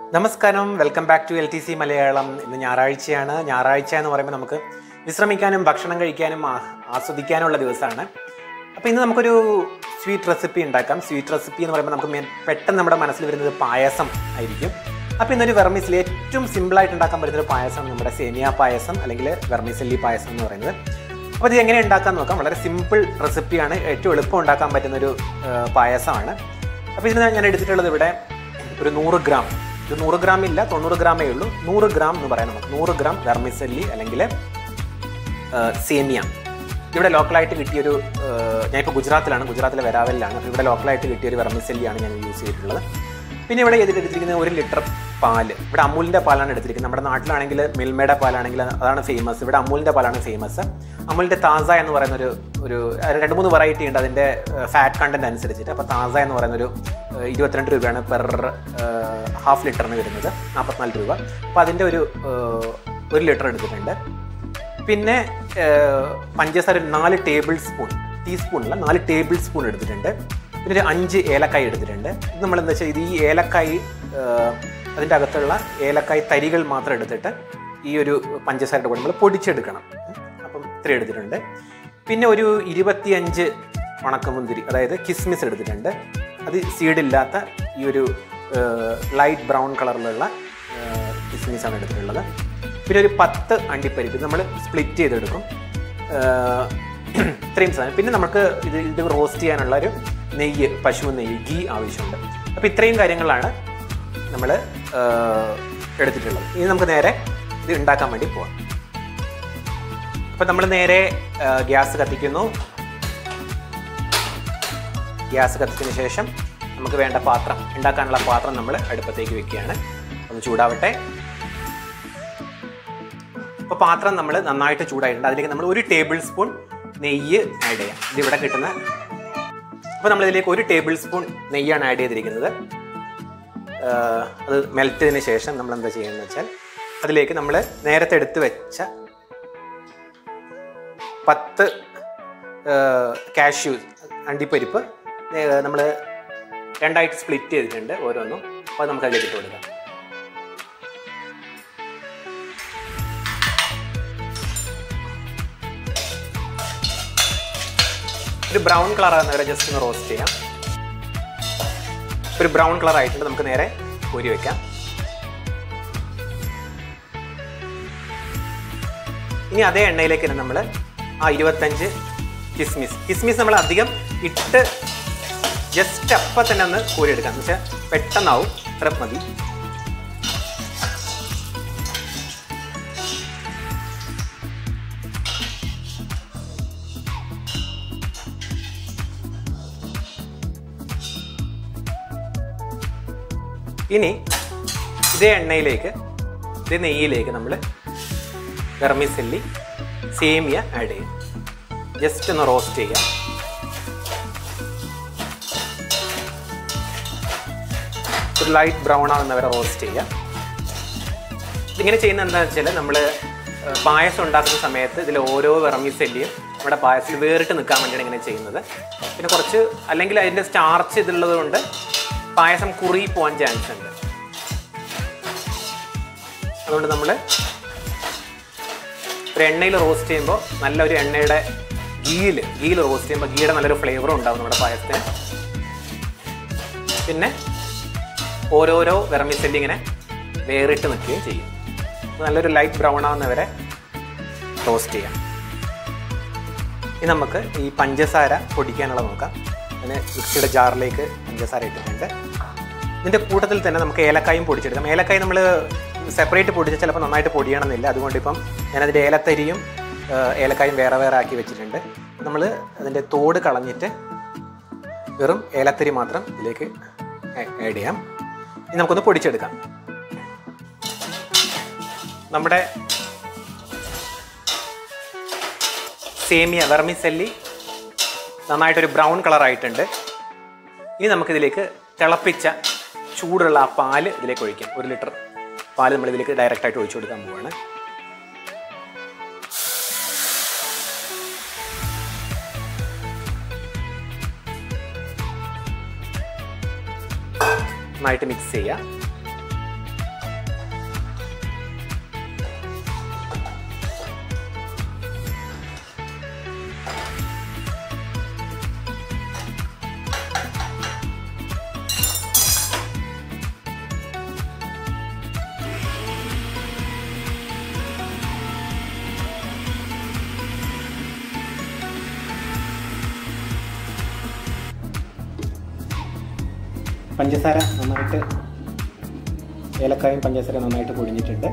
നമസ്കാരം welcome back to L T C Malayalam ഇന്ന് ഞായറാഴ്ചയാണ് ഞായറാഴ്ച എന്ന് പറയുമ്പോൾ നമുക്ക് വിശ്രമിക്കാനും ഭക്ഷണം കഴിക്കാനും ആ- ആസ്വദിക്കാനുള്ള ദിവസമാണ് അപ്പോൾ ഇന്ന് നമുക്കൊരു സ്വീറ്റ് റെസിപ്പി ഉണ്ടാക്കാം സ്വീറ്റ് റെസിപ്പി എന്ന് പറയുമ്പോൾ നമുക്ക് മെ- പെട്ടെന്ന് നമ്മുടെ മനസ്സിൽ വരുന്നത് പായസം ആയിരിക്കും അപ്പോൾ ഇന്നൊരു വെർമിസിൽ ഏറ്റവും സിമ്പിളായിട്ട് ഉണ്ടാക്കാൻ പറ്റുന്ന ഒരു പായസം നമ്മുടെ സേമിയ പായസം അല്ലെങ്കിൽ വെർമിസല്ലി പായസം എന്ന് പറയുന്നത് അപ്പോൾ ഇത് എങ്ങനെ ഉണ്ടാക്കാൻ നോക്കാം വളരെ സിമ്പിൾ റെസിപ്പിയാണ് ഏറ്റവും എളുപ്പം ഉണ്ടാക്കാൻ പറ്റുന്ന ഒരു ആ, പായസമാണ് അപ്പോൾ ഇതിന് ഞാൻ എടുത്തിട്ടുള്ളത് ഇവിടെ ഒരു നൂറ് ഗ്രാം ഇത് നൂറ് ഗ്രാം ഇല്ല തൊണ്ണൂറ് ഗ്രാമേ ഉള്ളൂ നൂറ് ഗ്രാം എന്ന് പറയാം നമുക്ക് നൂറ് ഗ്രാം വെർമിസല്ലി അല്ലെങ്കിൽ സേമിയ ഇവിടെ ലോക്കലായിട്ട് കിട്ടിയൊരു ആ, ഞാനിപ്പോൾ ഗുജറാത്തിലാണ് ഗുജറാത്തിലെ വെരാവലിലാണ് അപ്പോൾ ഇവിടെ ലോക്കലായിട്ട് കിട്ടിയൊരു വെർമിസല്ലിയാണ് ഞാൻ യൂസ് ചെയ്തിട്ടുള്ളത് പിന്നെ ഇവിടെ ഇതിൽ എടുത്തിരിക്കുന്നത് ഒരു ലിറ്റർ പാല് ഇവിടെ അമൂലിൻ്റെ പാലാണ് എടുത്തിരിക്കുന്നത് നമ്മുടെ നാട്ടിലാണെങ്കിൽ മിൽമയുടെ പാലാണെങ്കിൽ അതാണ് ഫേമസ് ഇവിടെ അമൂലിൻ്റെ പാലാണ് ഫേമസ് അമൂലിൻ്റെ താസ എന്ന് പറയുന്ന ഒരു ഒരു അത് രണ്ട് മൂന്ന് വെറൈറ്റി ഉണ്ട് അതിൻ്റെ ഫാറ്റ് കണ്ടന്റ് അനുസരിച്ചിട്ട് അപ്പോൾ താസ എന്ന് പറയുന്ന ഒരു ഏഹ്, ഇരുപത്തിരണ്ട് രൂപയാണ് പെർ ഹാഫ് ലിറ്ററിന് വരുന്നത് നാൽപ്പത്തിനാല് രൂപ അപ്പോൾ അതിൻ്റെ ഒരു ഏഹ്, ഒരു ലിറ്റർ എടുത്തിട്ടുണ്ട് പിന്നെ ഏഹ്, പഞ്ചസാര ഒരു നാല് ടേബിൾ സ്പൂൺ ടീസ്പൂണില്ല നാല് ടേബിൾ സ്പൂൺ എടുത്തിട്ടുണ്ട് പിന്നെ ഒരു അഞ്ച് ഏലക്കായി എടുത്തിട്ടുണ്ട് ഇത് നമ്മൾ എന്താ വെച്ചാൽ ഇത് ഈ ഏലക്കായി ഏഹ്, അതിൻ്റെ അകത്തുള്ള ഏലക്കായ് തരികൾ മാത്രം എടുത്തിട്ട് ഈ ഒരു പഞ്ചസാരയുടെ കൂടെ നമ്മൾ പൊടിച്ചെടുക്കണം അപ്പം ഇത്രയും എടുത്തിട്ടുണ്ട് പിന്നെ ഒരു ഇരുപത്തിയഞ്ച് ഉണക്കമുന്തിരി അതായത് കിസ്മിസ് എടുത്തിട്ടുണ്ട് അത് സീഡില്ലാത്ത ഈ ഒരു ലൈറ്റ് ബ്രൗൺ കളറിലുള്ള കിസ്മിസാണ് എടുത്തിട്ടുള്ളത് പിന്നെ ഒരു പത്ത് അണ്ടിപ്പരിപ്പ് ഇത് നമ്മൾ സ്പ്ലിറ്റ് ചെയ്തെടുക്കും ഏഹ് ഇത്രയും സാധനം പിന്നെ നമുക്ക് ഇത് ഇത് റോസ്റ്റ് ചെയ്യാനുള്ള ഒരു നെയ്യ് പശു നെയ്യ് ഗീ ആവശ്യമുണ്ട് അപ്പോൾ ഇത്രയും കാര്യങ്ങളാണ് നമ്മൾ എടുത്തിട്ടുള്ളത് ഇനി നമുക്ക് നേരെ ഇത് ഉണ്ടാക്കാൻ വേണ്ടി പോവാം അപ്പോൾ നമ്മൾ നേരെ ഗ്യാസ് കത്തിക്കുന്നു ഗ്യാസ് കത്തിച്ചതിന് ശേഷം നമുക്ക് വേണ്ട പാത്രം ഉണ്ടാക്കാനുള്ള പാത്രം നമ്മൾ അടുപ്പത്തേക്ക് വെക്കുകയാണ് ഒന്ന് ചൂടാവട്ടെ അപ്പോൾ പാത്രം നമ്മൾ നന്നായിട്ട് ചൂടായിട്ടുണ്ട് അതിലേക്ക് നമ്മൾ ഒരു ടേബിൾ സ്പൂൺ നെയ്യ് ആഡ് ചെയ്യാം ഇതിവിടെ കിട്ടുന്ന അപ്പോൾ നമ്മൾ ഇതിലേക്ക് ഒരു ടേബിൾ സ്പൂൺ നെയ്യാണ് ആഡ് ചെയ്തിരിക്കുന്നത് ആഹ് അത് മെൽറ്റ് ചെയ്തതിന് ശേഷം നമ്മൾ എന്താ ചെയ്യുന്നത് വെച്ചാൽ അതിലേക്ക് നമ്മൾ നേരത്തെ എടുത്ത് വെച്ച പത്ത് കാഷ്യൂ അണ്ടിപ്പരിപ്പ് നമ്മൾ രണ്ടായിട്ട് സ്പ്ലിറ്റ് ചെയ്തിട്ടുണ്ട് ഓരോന്നും അപ്പോൾ അത് നമുക്ക് അതിലേക്ക് ഇട്ട് കൊടുക്കാം ഒരു ബ്രൗൺ കളർ ആകുന്ന വരെ ജസ്റ്റ് ഒന്ന് റോസ്റ്റ് ചെയ്യാം ഒരു ബ്രൗൺ കളർ ആയിട്ടുണ്ട് നമുക്ക് നേരെ കോരി വെക്കാം ഇനി അതേ എണ്ണയിലേക്ക് തന്നെ നമ്മൾ ആ ഇരുപത്തഞ്ച് കിസ്മിസ് കിസ്മിസ് നമ്മൾ അധികം ഇട്ട് ജസ്റ്റ് അപ്പം തന്നെ ഒന്ന് കോരിയെടുക്കാം എന്ന് വെച്ചാൽ പെട്ടെന്നാവും ഇത്ര മതി ഇനി ഇതേ എണ്ണയിലേക്ക് ഇതേ നെയ്യിലേക്ക് നമ്മൾ വെർമിസെല്ലി സേമിയ ആഡ് ചെയ്യും ജസ്റ്റ് ഒന്ന് റോസ്റ്റ് ചെയ്യാം ഒരു ലൈറ്റ് ബ്രൗൺ ആകുന്ന വരെ റോസ്റ്റ് ചെയ്യാം ഇതിങ്ങനെ ചെയ്യുന്നത് എന്താണെന്ന് വെച്ചാൽ നമ്മൾ പായസം ഉണ്ടാക്കുന്ന സമയത്ത് ഇതിൽ ഓരോ വെർമിസെല്ലിയും നമ്മുടെ പായസത്തിൽ വേറിട്ട് നിൽക്കാൻ വേണ്ടിയാണ് ഇങ്ങനെ ചെയ്യുന്നത് പിന്നെ കുറച്ച് അല്ലെങ്കിൽ അതിൻ്റെ സ്റ്റാർച്ച് ഇതുള്ളത് കൊണ്ട് പായസം കുറി പോകാൻ ചാൻസ് ഉണ്ട് അതുകൊണ്ട് നമ്മൾ ഒരു എണ്ണയിൽ റോസ്റ്റ് ചെയ്യുമ്പോൾ നല്ലൊരു എണ്ണയുടെ ഗീയിൽ ഗീയിൽ റോസ്റ്റ് ചെയ്യുമ്പോൾ ഗീയുടെ നല്ലൊരു ഫ്ലേവറും ഉണ്ടാവും നമ്മുടെ പായസത്തിന് പിന്നെ ഓരോരോ വെർമിസെല്ലി ഇങ്ങനെ വേറിട്ട് നിൽക്കുകയും ചെയ്യും അപ്പോൾ നല്ലൊരു ലൈറ്റ് ബ്രൗൺ ആവുന്നവരെ റോസ്റ്റ് ചെയ്യാം ഇനി നമുക്ക് ഈ പഞ്ചസാര പൊടിക്കാനുള്ള നോക്കാം അതിന് മിക്സിയുടെ ജാറിലേക്ക് പഞ്ചസാര ഇട്ടിട്ടുണ്ട് ഇതിൻ്റെ കൂട്ടത്തിൽ തന്നെ നമുക്ക് ഏലക്കായും പൊടിച്ചെടുക്കാം ഏലക്കായി നമ്മൾ സെപ്പറേറ്റ് പൊടിച്ചാൽ ചിലപ്പോൾ നന്നായിട്ട് പൊടിയണമെന്നില്ല അതുകൊണ്ട് ഇപ്പം ഞാനതിൻ്റെ ഏലത്തരിയും ഏഹ്, ഏലക്കായും വേറെ വേറെ ആക്കി വെച്ചിട്ടുണ്ട് നമ്മൾ അതിൻ്റെ തോട് കളഞ്ഞിട്ട് വെറും ഏലത്തരി മാത്രം ഇതിലേക്ക് ആഡ് ചെയ്യാം ഇനി നമുക്കൊന്ന് പൊടിച്ചെടുക്കാം നമ്മുടെ സേമിയ വെർമിസെല്ലി നന്നായിട്ടൊരു ബ്രൗൺ കളർ ആയിട്ടുണ്ട് ഇനി നമുക്കിതിലേക്ക് തിളപ്പിച്ച ചൂടുള്ള ആ പാല് ഇതിലേക്ക് ഒഴിക്കാം ഒരു ലിറ്റർ പാല് നമ്മൾ ഇതിലേക്ക് ഡയറക്റ്റ് ആയിട്ട് ഒഴിച്ചു കൊടുക്കാൻ പോവാണ് നന്നായിട്ട് മിക്സ് ചെയ്യുക പഞ്ചസാര നന്നായിട്ട് ഏലക്കായും പഞ്ചസാര നന്നായിട്ട് പൊടിഞ്ഞിട്ടുണ്ട്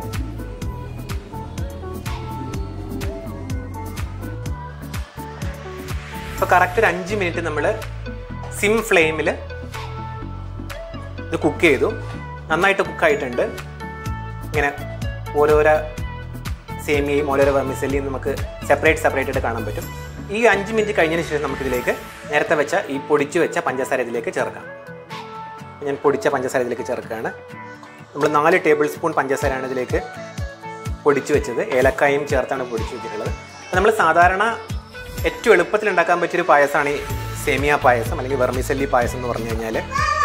അപ്പോൾ കറക്റ്റ് ഒരു അഞ്ച് മിനിറ്റ് നമ്മൾ സിം ഫ്ലെയിമിൽ ഇത് കുക്ക് ചെയ്തു നന്നായിട്ട് കുക്കായിട്ടുണ്ട് ഇങ്ങനെ ഓരോരോ സേമിയയും ഓരോരോ വെർമിസെല്ലിയും നമുക്ക് സെപ്പറേറ്റ് സെപ്പറേറ്റ് ആയിട്ട് കാണാൻ പറ്റും ഈ അഞ്ച് മിനിറ്റ് കഴിഞ്ഞതിന് ശേഷം നമുക്കിതിലേക്ക് നേരത്തെ വെച്ച ഈ പൊടിച്ചു വെച്ച പഞ്ചസാര ഇതിലേക്ക് ചേർക്കാം ഞാൻ പൊടിച്ച പഞ്ചസാര ഇതിലേക്ക് ചേർക്കുകയാണ് നമ്മൾ നാല് ടേബിൾ സ്പൂൺ പഞ്ചസാരയാണ് ഇതിലേക്ക് പൊടിച്ചു വെച്ചത് ഏലക്കായും ചേർത്താണ് പൊടിച്ചു വെച്ചിട്ടുള്ളത് നമ്മൾ സാധാരണ ഏറ്റവും എളുപ്പത്തിൽ ഉണ്ടാക്കാൻ പറ്റിയൊരു പായസമാണ് ഈ സേമിയ പായസം അല്ലെങ്കിൽ വെർമിസെല്ലി പായസം എന്ന് പറഞ്ഞു കഴിഞ്ഞാൽ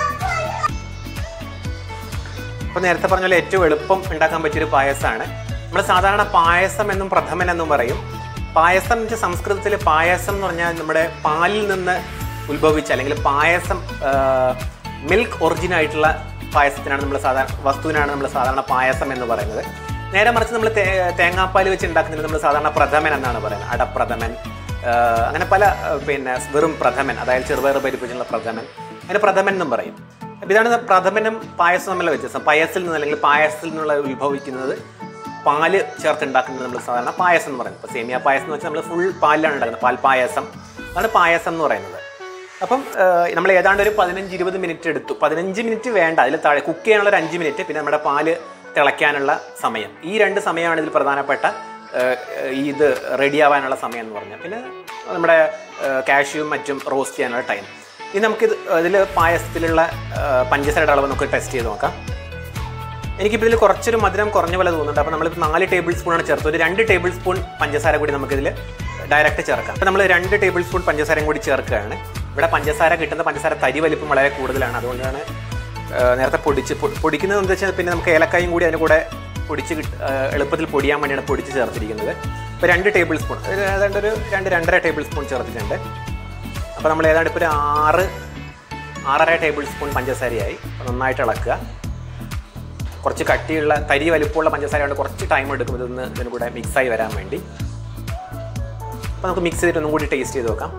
അപ്പോൾ നേരത്തെ പറഞ്ഞ പോലെ ഏറ്റവും എളുപ്പം ഉണ്ടാക്കാൻ പറ്റിയൊരു പായസമാണ് നമ്മൾ സാധാരണ പായസം എന്നും പ്രഥമൻ എന്നും പറയും പായസം എന്ന് വെച്ചാൽ സംസ്കൃതത്തിൽ പായസം എന്ന് പറഞ്ഞാൽ നമ്മുടെ പാലിൽ നിന്ന് ഉത്ഭവിച്ച അല്ലെങ്കിൽ പായസം മിൽക്ക് ഒറിജിൻ ആയിട്ടുള്ള പായസത്തിനാണ് നമ്മൾ സാധാരണ വസ്തുവിനാണ് നമ്മൾ സാധാരണ പായസം എന്ന് പറയുന്നത് നേരെ മറിച്ച് നമ്മൾ തേ തേങ്ങാപ്പാൽ വെച്ച് ഉണ്ടാക്കുന്നതിന് നമ്മൾ സാധാരണ പ്രഥമൻ എന്നാണ് പറയുന്നത് അടപ്രഥമൻ ആ, അങ്ങനെ പല ആ, പിന്നെ വെറും പ്രഥമൻ അതായത് ചെറുപയർ പരിപ്പിച്ചുള്ള പ്രഥമൻ അതിന് പ്രഥമൻ എന്നും പറയും അപ്പോൾ ഇതാണ് പ്രഥമനും പായസവും തമ്മിലുള്ള വ്യത്യാസം പായസത്തിൽ നിന്ന് അല്ലെങ്കിൽ പായസത്തിൽ നിന്നുള്ള ഉത്ഭവിക്കുന്നത് പാല് ചേർത്തുണ്ടാക്കുന്നത് നമ്മൾ സാധാരണ പായസം എന്ന് പറയുന്നത് ഇപ്പോൾ സേമിയ പായസം എന്ന് വെച്ചാൽ നമ്മൾ ഫുൾ പാലിലാണ് ഉണ്ടാക്കുന്നത് പാൽ പായസം അതാണ് പായസം എന്ന് പറയുന്നത് അപ്പം നമ്മൾ ഏതാണ്ട് ഒരു പതിനഞ്ച് ഇരുപത് മിനിറ്റ് എടുത്തു പതിനഞ്ച് മിനിറ്റ് വേണ്ട അതിൽ താഴെ കുക്ക് ചെയ്യാനുള്ള ഒരു അഞ്ച് മിനിറ്റ് പിന്നെ നമ്മുടെ പാല് തിളയ്ക്കാനുള്ള സമയം ഈ രണ്ട് സമയമാണ് ഇതിൽ പ്രധാനപ്പെട്ട ഏഹ്, ഈ ഇത് റെഡി ആവാനുള്ള സമയം എന്ന് പറഞ്ഞാൽ പിന്നെ നമ്മുടെ കാഷ്യൂവും മറ്റും റോസ്റ്റ് ചെയ്യാനുള്ള ടൈം ഇനി നമുക്കിത് ഇതിൽ പായസത്തിലുള്ള ഏഹ്, പഞ്ചസാരയുടെ അളവ് നമുക്ക് ടെസ്റ്റ് ചെയ്ത് നോക്കാം എനിക്കിപ്പോൾ ഇതിൽ കുറച്ചൊരു മധുരം കുറഞ്ഞ പോലെ തോന്നുന്നുണ്ട് അപ്പോൾ നമ്മളിപ്പോൾ നാല് ടേബിൾ സ്പൂണാണ് ചേർത്ത് ഒരു രണ്ട് ടേബിൾ സ്പൂൺ പഞ്ചസാര കൂടി നമുക്കിതിൽ ഡയറക്റ്റ് ചേർക്കാം അപ്പോൾ നമ്മൾ രണ്ട് ടേബിൾ സ്പൂൺ പഞ്ചസാരയും കൂടി ചേർക്കുകയാണ് ഇവിടെ പഞ്ചസാര കിട്ടുന്ന പഞ്ചസാര തരി വലിപ്പം വളരെ കൂടുതലാണ് അതുകൊണ്ടാണ് ആ, നേരത്തെ പൊടിച്ച് പൊ- പൊടിക്കുന്നത് എന്താ വെച്ചാൽ പിന്നെ നമുക്ക് ഏലക്കായും കൂടി അതിന് കൂടെ പൊടിച്ച് കിട്ട ആ, എളുപ്പത്തിൽ പൊടിയാൻ വേണ്ടിയാണ് പൊടിച്ച് ചേർത്തിരിക്കുന്നത് ഇപ്പോൾ രണ്ട് ടേബിൾ സ്പൂൺ ഒരു ഏതാണ്ട് ഒരു രണ്ട് രണ്ടര ടേബിൾ സ്പൂൺ ചേർത്തിട്ടുണ്ട് അപ്പോൾ നമ്മൾ ഏതാണ്ട് ഇപ്പോൾ ഒരു ആറ് ആറര ടേബിൾ സ്പൂൺ പഞ്ചസാരയായി അപ്പോൾ നന്നായിട്ട് ഇളക്കുക കുറച്ച് കട്ടിയുള്ള തരി വലിപ്പമുള്ള പഞ്ചസാര കൊണ്ട് കുറച്ച് ടൈം എടുക്കും ഇതൊന്ന് ഇതിന് കൂടെ മിക്സായി വരാൻ വേണ്ടി അപ്പോൾ നമുക്ക് മിക്സ് ചെയ്തിട്ട് ഒന്നും കൂടി ടേസ്റ്റ് ചെയ്ത് നോക്കാം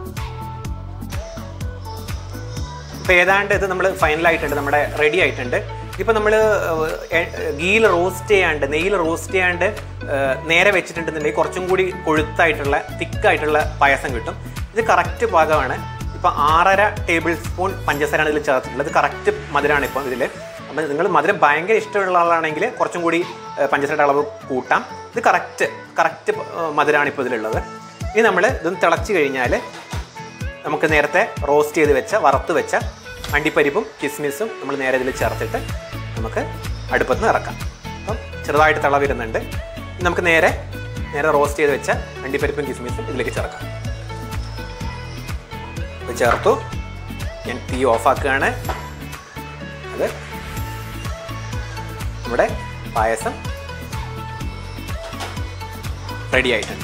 ഇപ്പോൾ ഏതാണ്ട് ഇത് നമ്മൾ ഫൈനലായിട്ടുണ്ട് നമ്മുടെ റെഡി ആയിട്ടുണ്ട് ഇപ്പോൾ നമ്മൾ ഗീയിൽ റോസ്റ്റ് ചെയ്യാണ്ട് നെയ്യിൽ റോസ്റ്റ് ചെയ്യാണ്ട് ഏഹ്, നേരെ വെച്ചിട്ടുണ്ടെന്നുണ്ടെങ്കിൽ കുറച്ചും കൂടി കൊഴുത്തായിട്ടുള്ള തിക്കായിട്ടുള്ള പായസം കിട്ടും ഇത് കറക്റ്റ് പാകമാണ് ഇപ്പോൾ ആറര ടേബിൾ സ്പൂൺ പഞ്ചസാരയാണ് ഇതിൽ ചേർത്തിട്ടുള്ളത് ഇത് കറക്റ്റ് മധുരമാണ് ഇപ്പോൾ ഇതിൽ അപ്പം നിങ്ങൾ മധുരം ഭയങ്കര ഇഷ്ടമുള്ള ആളാണെങ്കിൽ കുറച്ചും കൂടി ഏഹ്, പഞ്ചസാരയുടെ അളവ് കൂട്ടാം ഇത് കറക്റ്റ് കറക്റ്റ് മധുരമാണ് ഇപ്പോൾ ഇതിലുള്ളത് ഇനി നമ്മൾ ഇതൊന്ന് തിളച്ച് കഴിഞ്ഞാൽ നമുക്ക് നേരത്തെ റോസ്റ്റ് ചെയ്ത് വെച്ച വറുത്ത് വെച്ച അണ്ടിപ്പരിപ്പും കിസ്മിസും നമ്മൾ നേരെ ഇതിൽ ചേർത്തിട്ട് നമുക്ക് അടുപ്പത്ത് നിന്ന് ഇറക്കാം അപ്പം ചെറുതായിട്ട് തിള വരുന്നുണ്ട് ഇനി നമുക്ക് നേരെ നേരെ റോസ്റ്റ് ചെയ്ത് വെച്ച അണ്ടിപ്പരിപ്പും കിസ്മിസും ഇതിലേക്ക് ചേർക്കാം ഇത് ചേർത്തു ഞാൻ തീ ഓഫാക്കുകയാണ് അത് നമ്മുടെ പായസം റെഡി ആയിട്ടുണ്ട്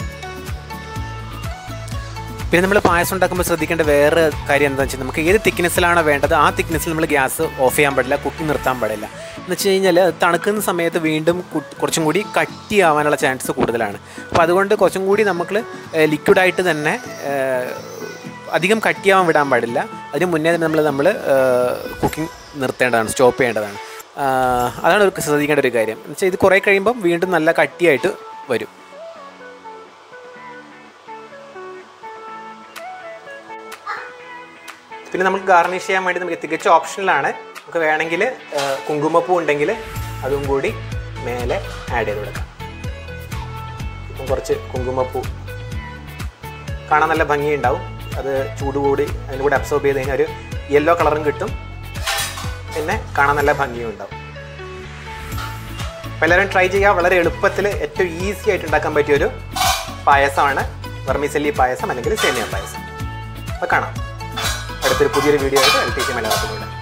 പിന്നെ നമ്മൾ പായസം ഉണ്ടാക്കുമ്പോൾ ശ്രദ്ധിക്കേണ്ട വേറെ കാര്യം എന്താണെന്ന് വെച്ചാൽ നമുക്ക് ഏത് തിക്നെസ്സിലാണോ വേണ്ടത് ആ തിക്നെസ്സിൽ നമ്മൾ ഗ്യാസ് ഓഫ് ചെയ്യാൻ പാടില്ല കുക്കിംഗ് നിർത്താൻ പാടില്ല എന്ന് വെച്ച് കഴിഞ്ഞാൽ അത് തണുക്കുന്ന സമയത്ത് വീണ്ടും കു- കുറച്ചും കൂടി കട്ടിയാവാനുള്ള ചാൻസ് കൂടുതലാണ് അപ്പോൾ അതുകൊണ്ട് കുറച്ചും കൂടി നമുക്ക് ലിക്വിഡായിട്ട് തന്നെ ഏഹ്, അധികം കട്ടിയാവാൻ വിടാൻ പാടില്ല അതിന് മുന്നേ തന്നെ നമ്മൾ നമ്മൾ കുക്കിംഗ് നിർത്തേണ്ടതാണ് സ്റ്റോപ്പ് ചെയ്യേണ്ടതാണ് ആഹ്, അതാണ് ഒരു ശ്രദ്ധിക്കേണ്ട ഒരു കാര്യം എന്ന് വെച്ചാൽ ഇത് കുറേ കഴിയുമ്പം വീണ്ടും നല്ല കട്ടിയായിട്ട് വരും പിന്നെ നമുക്ക് ഗാർണിഷ് ചെയ്യാൻ വേണ്ടി നമുക്ക് തികച്ച ഓപ്ഷനിലാണ് നമുക്ക് വേണമെങ്കിൽ കുങ്കുമപ്പൂ ഉണ്ടെങ്കിൽ അതും കൂടി മേലെ ആഡ് ചെയ്ത് കൊടുക്കാം ഇപ്പം കുറച്ച് കുങ്കുമപ്പൂ കാണാൻ നല്ല ഭംഗിയുണ്ടാവും അത് ചൂട് കൂടി അതിൻ്റെ കൂടെ അബ്സോർബ് ചെയ്ത് കഴിഞ്ഞാൽ ഒരു യെല്ലോ കളറും കിട്ടും പിന്നെ കാണാൻ നല്ല ഭംഗിയും ഉണ്ടാവും അപ്പോൾ എല്ലാവരും ട്രൈ ചെയ്യുക വളരെ എളുപ്പത്തിൽ ഏറ്റവും ഈസി ആയിട്ട് ഉണ്ടാക്കാൻ പറ്റിയൊരു പായസമാണ് വെർമിസെല്ലി പായസം അല്ലെങ്കിൽ സേമിയ പായസം അപ്പോൾ കാണാം അടുത്തൊരു പുതിയൊരു വീഡിയോ ആയിട്ട് എൽ ടി സി മലയാളത്തിലൂടെ